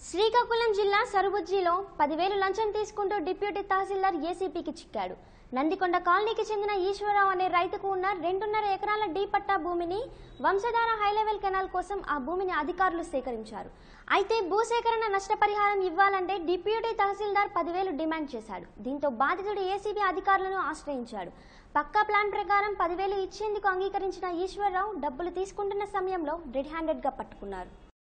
శ్రీకాకుళం జిల్లా సరుబుజ్జిలో పదివేలు లంచం తీసుకుంటూ డిప్యూటీ తహసీల్దార్ ఏసీపీకి చిక్కాడు నందికొండ కాలనీకి చెందిన ఈశ్వరరావు అనే రైతుకు ఉన్న రెండున్నర ఎకరాల డీ పట్టా భూమిని వంశధార హైలెవెల్ కెనాల్ కోసం ఆ భూమిని అధికారులు సేకరించారు అయితే భూసేకరణ నష్టపరిహారం ఇవ్వాలంటే డిప్యూటీ తహసీల్దార్ పదివేలు డిమాండ్ చేశాడు దీంతో బాధితుడు ఏసీబీ అధికారులను ఆశ్రయించాడు పక్కా ప్లాన్ ప్రకారం పదివేలు ఇచ్చేందుకు అంగీకరించిన ఈశ్వరరావు డబ్బులు తీసుకుంటున్న సమయంలో రెడ్ హ్యాండెడ్గా పట్టుకున్నారు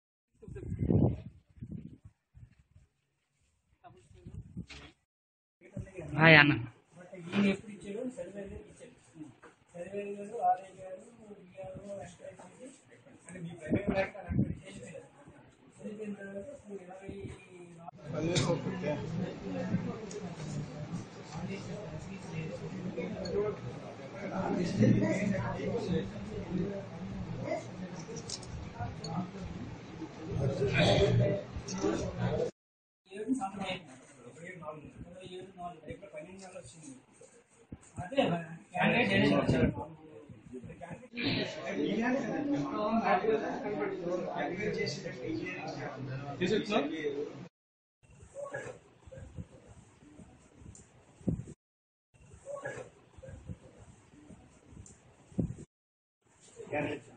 హాయ్ అన్న ఈయన ఎప్పుడు ఇచ్చాడు సర్వేలు ఇచ్చాడు సర్వేలు గారు ఆర్ఐ గారు విఆర్ఓ ఎంకరేజ్ చేసి అంటే మీ ప్రైవేట్ బ్యాంక్ ఎంకరేజ్ చేసి చదివిన తర్వాత ఇప్పుడు ఇరవై ఏడు సంవత్సరం అయింది ఇరవై ఏడు నాలుగు ఇరవై ఏడు నాలుగు దగ్గర పన్నెండు నెలలు వచ్చింది అదే క్యాండిడేట్ ఏదైనా వచ్చారు క్యాండిడేట్